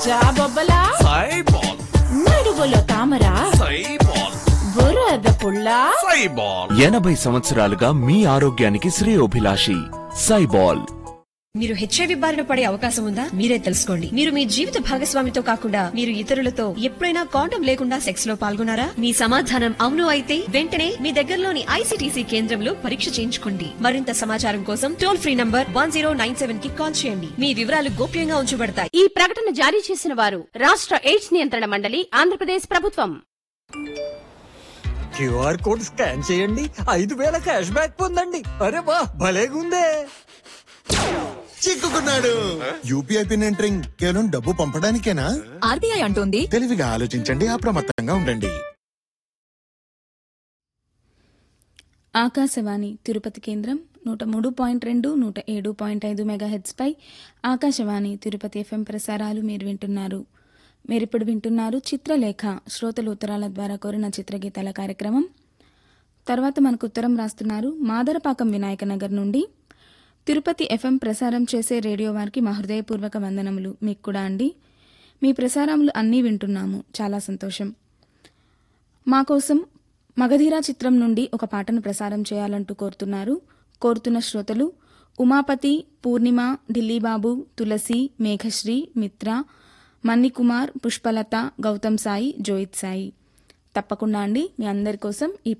జాబొబ్బలా సైబాల్ నడువులో తామర సైబాల్ బురద పుల్ల సైబాల్ ఎనభై సంవత్సరాలుగా మీ ఆరోగ్యానికి శ్రేయోభిలాషి సైబాల్ మీరు హెచ్ఐవి బారిన పడే అవకాశం ఉందా మీరే తెలుసుకోండి మీరు మీ జీవిత భాగస్వామితో కాకుండా మీరు ఇతరులతో ఎప్పుడైనా కాండం లేకుండా సెక్స్ లో పాల్గొన్నారా మీ సమాధానం అవును అయితే వెంటనే మీ దగ్గరలోని ఐసీటీసీ కేంద్రంలో పరీక్ష చేయించుకోండి మరింత సమాచారం కోసం టోల్ ఫ్రీ నంబర్ వన్ కి కాల్ చేయండి మీ వివరాలు గోప్యంగా ఉంచబడతాయి ఈ ప్రకటన జారీ చేసిన వారు రాష్ట్ర ఎయిడ్స్ నియంత్రణ మండలి ఆంధ్రప్రదేశ్ ప్రభుత్వం క్యూఆర్ కోడ్ స్కాన్ చేయండి ఐదు వేల క్యాష్ బ్యాక్ పొందండి అరే వా భలేగుందే చిక్కుకున్నాడు యూపీఐ పిన్ ఎంటరింగ్ కేవలం డబ్బు పంపడానికేనా ఆర్బీఐ అంటోంది తెలివిగా ఆలోచించండి అప్రమత్తంగా ఉండండి ఆకాశవాణి తిరుపతి కేంద్రం నూట మూడు పాయింట్ రెండు నూట ఏడు పాయింట్ ఐదు మెగాహెడ్స్పై ఆకాశవాణి తిరుపతి ఎఫ్ఎం ప్రసారాలు మీరు వింటున్నారు మీరిప్పుడు వింటున్నారు చిత్రలేఖ శ్రోతలు ఉత్తరాల ద్వారా కోరిన చిత్రగీతాల కార్యక్రమం తర్వాత మనకు ఉత్తరం రాస్తున్నారు మాదరపాకం వినాయక నగర్ నుండి తిరుపతి ఎఫ్ఎం ప్రసారం చేసే రేడియో వారికి మా హృదయపూర్వక వందనములు మీకు కూడా అండి మీ ప్రసారములు అన్నీ వింటున్నాము చాలా సంతోషం మా కోసం మగధీరా చిత్రం నుండి ఒక పాటను ప్రసారం చేయాలంటూ కోరుతున్నారు కోరుతున్న శ్రోతలు ఉమాపతి పూర్ణిమ ఢిల్లీబాబు తులసి మేఘశ్రీ మిత్ర మన్నికుమార్ పుష్పలత గౌతమ్ సాయి జోయిత్ సాయి తప్పకుండా అండి మీ అందరి కోసం ఈ